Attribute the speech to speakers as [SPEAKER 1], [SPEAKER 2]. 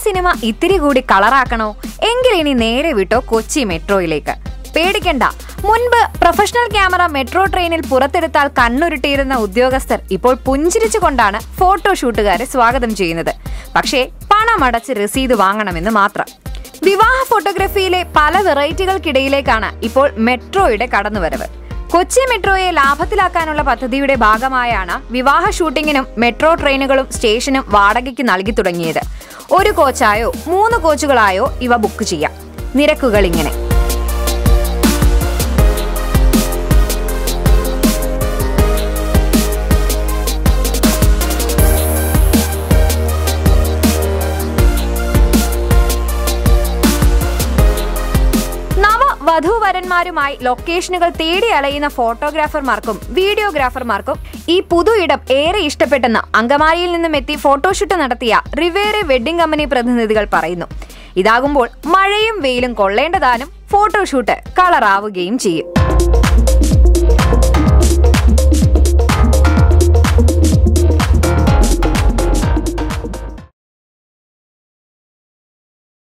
[SPEAKER 1] cinema ഇത്തിരി കൂടി കളറാക്കണോ എങ്കിൽ ഇനി നേരെ വിട്ടോ കൊച്ചി മെട്രോയിലേക്ക് പേടിക്കണ്ട മുൻപ് പ്രൊഫഷണൽ ക്യാമറ മെട്രോ ട്രെയിനിൽ പുറത്തെടുത്താൽ കണ്ണുരുട്ടിയിരുന്ന ഉദ്യോഗസ്ഥർ ഇപ്പോൾ പുഞ്ചിരിച്ചുകൊണ്ടാണ് ഫോട്ടോഷൂട്ടുകാരെ സ്വാഗതം ചെയ്യുന്നത് പക്ഷേ പണമടച്ച് രസീത് വാങ്ങണമെന്ന് മാത്രം വിവാഹ ഫോട്ടോഗ്രഫിയിലെ പല വെറൈറ്റികൾക്കിടയിലേക്കാണ് ഇപ്പോൾ മെട്രോയുടെ കടന്നുവരവ് കൊച്ചി മെട്രോയെ ലാഭത്തിലാക്കാനുള്ള പദ്ധതിയുടെ ഭാഗമായാണ് വിവാഹ ഷൂട്ടിങ്ങിനും മെട്രോ ട്രെയിനുകളും സ്റ്റേഷനും വാടകയ്ക്ക് നൽകി തുടങ്ങിയത് ഒരു കോച്ചായോ മൂന്ന് കോച്ചുകളായോ ഇവ ബുക്ക് ചെയ്യാം നിരക്കുകൾ ഇങ്ങനെ നവ വധൂവരന്മാരുമായി ലൊക്കേഷനുകൾ തേടി അലയുന്ന ഫോട്ടോഗ്രാഫർമാർക്കും വീഡിയോഗ്രാഫർമാർക്കും ഈ പുതു ഇടം ഏറെ ഇഷ്ടപ്പെട്ടെന്ന് അങ്കമാലിയിൽ നിന്നും എത്തി ഫോട്ടോഷൂട്ട് നടത്തിയ റിവേറെ വെഡ്ഡിംഗ് കമ്പനി പ്രതിനിധികൾ പറയുന്നു ഇതാകുമ്പോൾ മഴയും വെയിലും കൊള്ളേണ്ടതാനും ഫോട്ടോഷൂട്ട് കളറാവുകയും ചെയ്യും